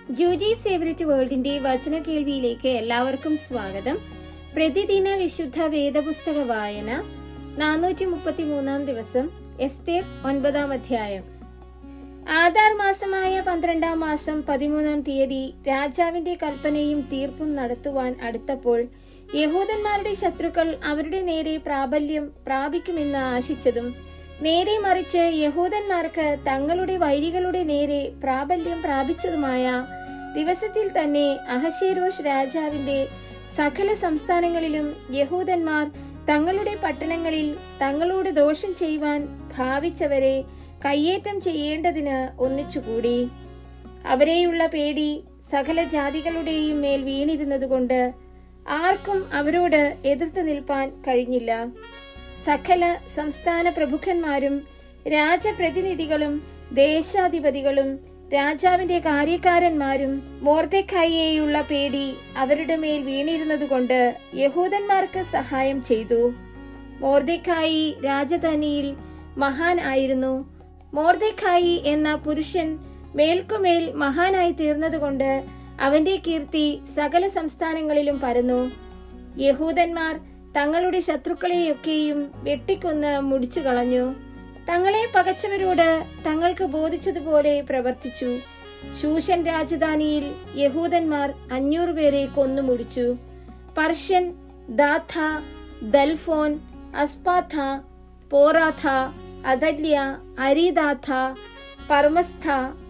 ജൂജീസ് favourite വേൾഡിന്റെ വചന കേൾവിയിലേക്ക് എല്ലാവർക്കും സ്വാഗതം പ്രതിദിന വിശുദ്ധ വേദപുസ്തക വായന നാനൂറ്റി മുപ്പത്തി മൂന്നാം ദിവസം എസ്തേർ ഒൻപതാം അധ്യായം ആധാർ മാസമായ പന്ത്രണ്ടാം മാസം പതിമൂന്നാം തീയതി രാജാവിന്റെ കൽപ്പനയും തീർപ്പും നടത്തുവാൻ അടുത്തപ്പോൾ യഹൂദന്മാരുടെ ശത്രുക്കൾ അവരുടെ നേരെ പ്രാബല്യം പ്രാപിക്കുമെന്ന് ആശിച്ചതും നേരെ മറിച്ച് യഹൂദന്മാർക്ക് തങ്ങളുടെ വൈരികളുടെ നേരെ പ്രാബല്യം പ്രാപിച്ചതുമായ ദിവസത്തിൽ തന്നെ അഹശേരോഷ് രാജാവിന്റെ സകല സംസ്ഥാനങ്ങളിലും യഹൂദന്മാർ തങ്ങളുടെ പട്ടണങ്ങളിൽ തങ്ങളോട് ദോഷം ചെയ്യുവാൻ ഭാവിച്ചവരെ കയ്യേറ്റം ചെയ്യേണ്ടതിന് ഒന്നിച്ചുകൂടി അവരെയുള്ള പേടി സകല ജാതികളുടെയും മേൽ വീണിരുന്നതുകൊണ്ട് ആർക്കും അവരോട് എതിർത്ത് നിൽപ്പാൻ കഴിഞ്ഞില്ല സകല സംസ്ഥാന പ്രഭുക്കന്മാരും രാജപ്രതിനിധികളും ദേശാധിപതികളും രാജാവിന്റെ കാര്യക്കാരന്മാരും മോർദെഖായിയെയുള്ള പേടി അവരുടെ മേൽ വീണിരുന്നതുകൊണ്ട് യഹൂദന്മാർക്ക് സഹായം ചെയ്തു മോർദെഖായി രാജധാനിയിൽ മഹാൻ ആയിരുന്നു മോർദെഖായി എന്ന പുരുഷൻ മേൽക്കുമേൽ മഹാനായി തീർന്നതുകൊണ്ട് അവന്റെ കീർത്തി സകല സംസ്ഥാനങ്ങളിലും പരന്നു യഹൂദന്മാർ തങ്ങളുടെ ശത്രുക്കളെയൊക്കെയും വെട്ടിക്കൊന്ന് മുടിച്ചു കളഞ്ഞു തങ്ങളെ പകച്ചവരോട് തങ്ങൾക്ക് ബോധിച്ചതുപോലെ പ്രവർത്തിച്ചു ശൂഷൻ രാജധാനിയിൽ യഹൂദന്മാർ അഞ്ഞൂറ് പേരെ കൊന്നു മുടിച്ചു പർഷ്യൻ ദാഥ ദൽഫോൻ അസ്പാഥ പോറാഥ അദല്യ അരീദാഥ പർമസ്ഥ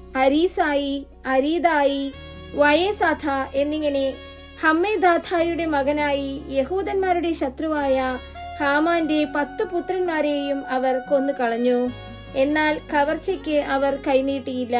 അരീസായി അരീദായി വയേസാഥ എന്നിങ്ങനെ ഹമ്മേദാഥായുടെ മകനായി യഹൂദന്മാരുടെ ശത്രുവായ ഹാമാന്റെ പത്തു പുത്രന്മാരെയും അവർ കൊന്നുകളഞ്ഞു എന്നാൽ കവർച്ചയ്ക്ക് അവർ കൈനീട്ടിയില്ല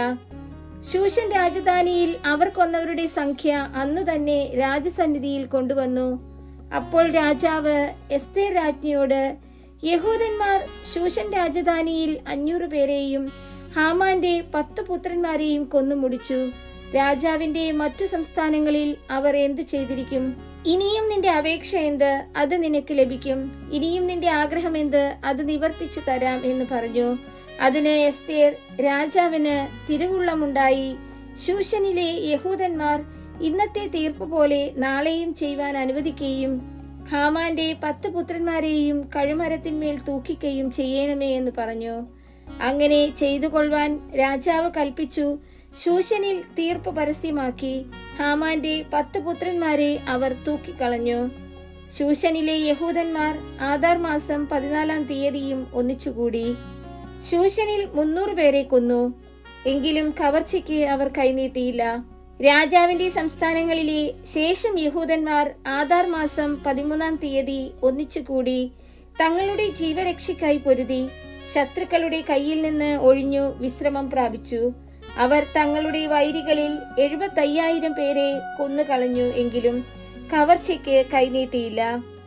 ശൂഷൻ രാജധാനിയിൽ അവർ കൊന്നവരുടെ സംഖ്യ അന്നു തന്നെ രാജസന്നിധിയിൽ കൊണ്ടുവന്നു അപ്പോൾ രാജാവ് എസ്തേർ രാജ്ഞിയോട് യഹൂദന്മാർ ശൂഷൻ രാജധാനിയിൽ അഞ്ഞൂറ് പേരെയും ഹാമാന്റെ പത്തു പുത്രന്മാരെയും കൊന്നുമുടിച്ചു രാജാവിന്റെ മറ്റു സംസ്ഥാനങ്ങളിൽ അവർ എന്തു ചെയ്തിരിക്കും ഇനിയും നിന്റെ അപേക്ഷ എന്ത് അത് നിനക്ക് ലഭിക്കും ഇനിയും നിന്റെ ആഗ്രഹം എന്ത് അത് നിവർത്തിച്ചു തരാം എന്ന് പറഞ്ഞു അതിന് എസ്തേർ രാജാവിന് തിരുവുള്ളമുണ്ടായി ശൂഷനിലെ യഹൂദന്മാർ ഇന്നത്തെ തീർപ്പ് പോലെ നാളെയും ചെയ്യുവാൻ അനുവദിക്കുകയും ഹാമാന്റെ പത്ത് പുത്രന്മാരെയും കഴുമരത്തിന്മേൽ തൂക്കിക്കുകയും ചെയ്യണമേ എന്ന് പറഞ്ഞു അങ്ങനെ ചെയ്തു കൊള്ളുവാൻ രാജാവ് കൽപ്പിച്ചു ശൂഷനിൽ തീർപ്പ് പരസ്യമാക്കി ഹാമാന്റെ പത്ത് പുത്രന്മാരെ അവർ തൂക്കിക്കളഞ്ഞു ശൂഷനിലെ യഹൂദന്മാർ ആധാർ മാസം പതിനാലാം തീയതിയും ഒന്നിച്ചുകൂടി ശൂഷനിൽ മുന്നൂറ് പേരെ കൊന്നു എങ്കിലും കവർച്ചയ്ക്ക് അവർ കൈനീട്ടിയില്ല രാജാവിന്റെ സംസ്ഥാനങ്ങളിലെ ശേഷം യഹൂദന്മാർ ആധാർ മാസം പതിമൂന്നാം തീയതി ഒന്നിച്ചുകൂടി തങ്ങളുടെ ജീവരക്ഷയ്ക്കായി പൊരുതി ശത്രുക്കളുടെ കയ്യിൽ നിന്ന് ഒഴിഞ്ഞു വിശ്രമം പ്രാപിച്ചു അവർ തങ്ങളുടെ വൈരികളിൽ എഴുപത്തയ്യായിരം പേരെ കൊന്നുകളഞ്ഞു എങ്കിലും കവർച്ചയ്ക്ക് കൈനീട്ടിയില്ല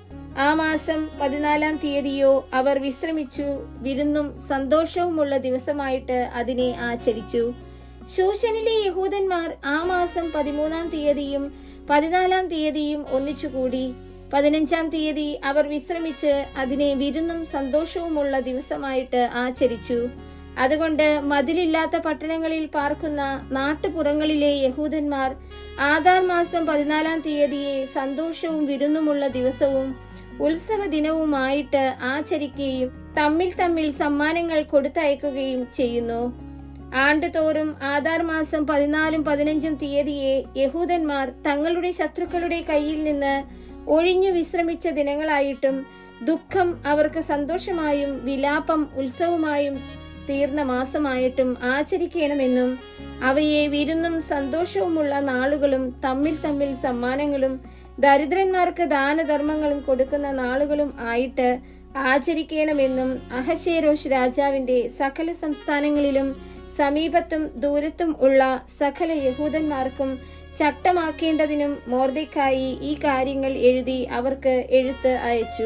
ആ മാസം പതിനാലാം തീയതിയോ അവർ വിശ്രമിച്ചു വിരുന്നും സന്തോഷവുമുള്ള ദിവസമായിട്ട് അതിനെ ആചരിച്ചു ശൂഷനിലെ യഹൂദന്മാർ ആ മാസം പതിമൂന്നാം തീയതിയും പതിനാലാം തീയതിയും ഒന്നിച്ചുകൂടി പതിനഞ്ചാം തീയതി അവർ വിശ്രമിച്ച് അതിനെ വിരുന്നും സന്തോഷവുമുള്ള ദിവസമായിട്ട് ആചരിച്ചു അതുകൊണ്ട് മതിലില്ലാത്ത പട്ടണങ്ങളിൽ പാർക്കുന്ന നാട്ടുപുറങ്ങളിലെ യഹൂദന്മാർ ആധാർ മാസം പതിനാലാം തീയതിയെ സന്തോഷവും വിരുന്നുമുള്ള ദിവസവും ഉത്സവ ദിനവുമായിട്ട് ആചരിക്കുകയും തമ്മിൽ തമ്മിൽ സമ്മാനങ്ങൾ കൊടുത്തയക്കുകയും ചെയ്യുന്നു ആണ്ടുതോറും ആധാർ മാസം പതിനാലും പതിനഞ്ചും തീയതിയെ യഹൂദന്മാർ തങ്ങളുടെ ശത്രുക്കളുടെ കയ്യിൽ നിന്ന് ഒഴിഞ്ഞു വിശ്രമിച്ച ദിനങ്ങളായിട്ടും ദുഃഖം അവർക്ക് സന്തോഷമായും വിലാപം ഉത്സവമായും തീർന്ന മാസമായിട്ടും ആചരിക്കണമെന്നും അവയെ വിരുന്നും സന്തോഷവുമുള്ള നാളുകളും തമ്മിൽ തമ്മിൽ സമ്മാനങ്ങളും ദരിദ്രന്മാർക്ക് ദാനധർമ്മങ്ങളും കൊടുക്കുന്ന നാളുകളും ആയിട്ട് ആചരിക്കണമെന്നും അഹശേരോഷ് രാജാവിന്റെ സകല സംസ്ഥാനങ്ങളിലും സമീപത്തും ദൂരത്തും ഉള്ള സകല യഹൂദന്മാർക്കും ചട്ടമാക്കേണ്ടതിനും മോർദക്കായി ഈ കാര്യങ്ങൾ എഴുതി അവർക്ക് എഴുത്ത് അയച്ചു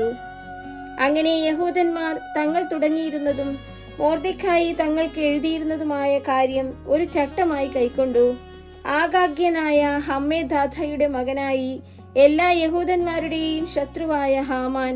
അങ്ങനെ യഹൂദന്മാർ തങ്ങൾ തുടങ്ങിയിരുന്നതും മോർദക്കായി തങ്ങൾക്ക് എഴുതിയിരുന്നതുമായ കാര്യം ഒരു ചട്ടമായി കൈക്കൊണ്ടു ആഗാഗ്യനായ ഹമ്മേദാഥയുടെ മകനായി എല്ലാ യഹൂദന്മാരുടെയും ശത്രുവായ ഹാമാൻ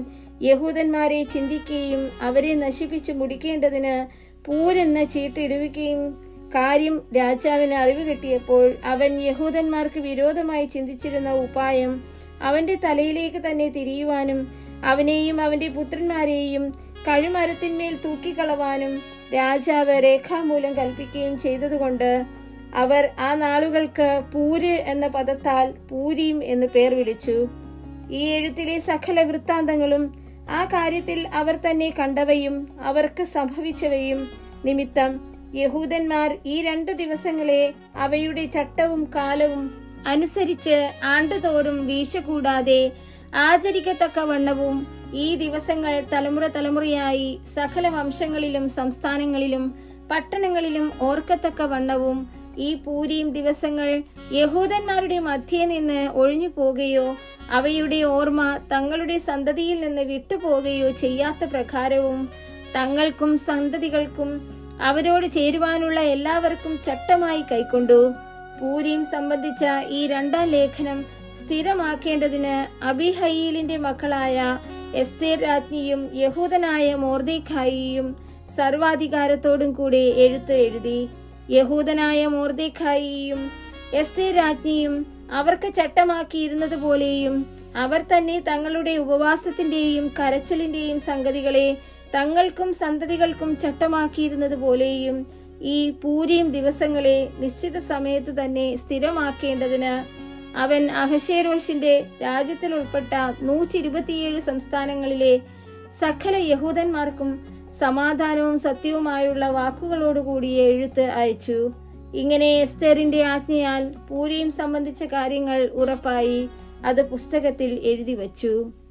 യഹൂദന്മാരെ ചിന്തിക്കുകയും അവരെ നശിപ്പിച്ചു മുടിക്കേണ്ടതിന് പൂരെന്ന് ചീട്ടിടുകയും കാര്യം രാജാവിന് അറിവ് കിട്ടിയപ്പോൾ അവൻ യഹൂദന്മാർക്ക് വിരോധമായി ചിന്തിച്ചിരുന്ന ഉപായം അവന്റെ തലയിലേക്ക് തന്നെ തിരിയുവാനും അവനെയും അവന്റെ പുത്രന്മാരെയും കഴുമരത്തിന്മേൽ തൂക്കിക്കളവാനും രാജാവ് രേഖാമൂലം കൽപ്പിക്കുകയും ചെയ്തതുകൊണ്ട് അവർ ആ നാളുകൾക്ക് പൂര് എന്ന പദത്താൽ പൂരീം എന്ന് പേർ വിളിച്ചു ഈ എഴുത്തിലെ സകല വൃത്താന്തങ്ങളും ആ കാര്യത്തിൽ അവർ തന്നെ കണ്ടവയും അവർക്ക് സംഭവിച്ചവയും നിമിത്തം യഹൂദന്മാർ ഈ രണ്ടു ദിവസങ്ങളെ അവയുടെ ചട്ടവും കാലവും അനുസരിച്ച് ആണ്ടുതോറും വീഴ്ച കൂടാതെ ആചരിക്കത്തക്കവണ്ണവും ഈ ദിവസങ്ങൾ തലമുറ തലമുറയായി സകല വംശങ്ങളിലും സംസ്ഥാനങ്ങളിലും പട്ടണങ്ങളിലും ഓർക്കത്തക്ക വണ്ണവും ഈ പൂരിയും ദിവസങ്ങൾ യഹൂദന്മാരുടെ മധ്യേ നിന്ന് ഒഴിഞ്ഞു പോകുകയോ അവയുടെ ഓർമ്മ തങ്ങളുടെ സന്തതിയിൽ നിന്ന് വിട്ടുപോകുകയോ ചെയ്യാത്ത പ്രകാരവും തങ്ങൾക്കും സന്തതികൾക്കും അവരോട് ചേരുവാനുള്ള എല്ലാവർക്കും ചട്ടമായി കൈക്കൊണ്ടു പൂരിയും സംബന്ധിച്ച ഈ രണ്ടാം ലേഖനം സ്ഥിരമാക്കേണ്ടതിന് അബിഹയീലിന്റെ മക്കളായ എസ്തേർ രാജ്ഞിയും യഹൂദനായ മോർദേഖായിയും സർവാധികാരത്തോടും കൂടെ എഴുത്ത് എഴുതി യഹൂദനായ മോർദേഖായിയും എസ്തേർ രാജ്ഞിയും അവർക്ക് ചട്ടമാക്കിയിരുന്നത് പോലെയും അവർ തന്നെ തങ്ങളുടെ ഉപവാസത്തിന്റെയും കരച്ചിലിന്റെയും സംഗതികളെ തങ്ങൾക്കും സന്തതികൾക്കും ചട്ടമാക്കിയിരുന്നത് പോലെയും ഈ പൂരിയും ദിവസങ്ങളെ നിശ്ചിത സമയത്തു തന്നെ സ്ഥിരമാക്കേണ്ടതിന് അവൻ അഹശേരോഷിന്റെ രാജ്യത്തിൽ ഉൾപ്പെട്ട നൂറ്റി ഇരുപത്തിയേഴ് സംസ്ഥാനങ്ങളിലെ സകല യഹൂദന്മാർക്കും സമാധാനവും സത്യവുമായുള്ള വാക്കുകളോടുകൂടിയ എഴുത്ത് അയച്ചു ഇങ്ങനെ എസ്തേറിന്റെ ആജ്ഞയാൽ പൂരിയും സംബന്ധിച്ച കാര്യങ്ങൾ ഉറപ്പായി അത് പുസ്തകത്തിൽ എഴുതി വച്ചു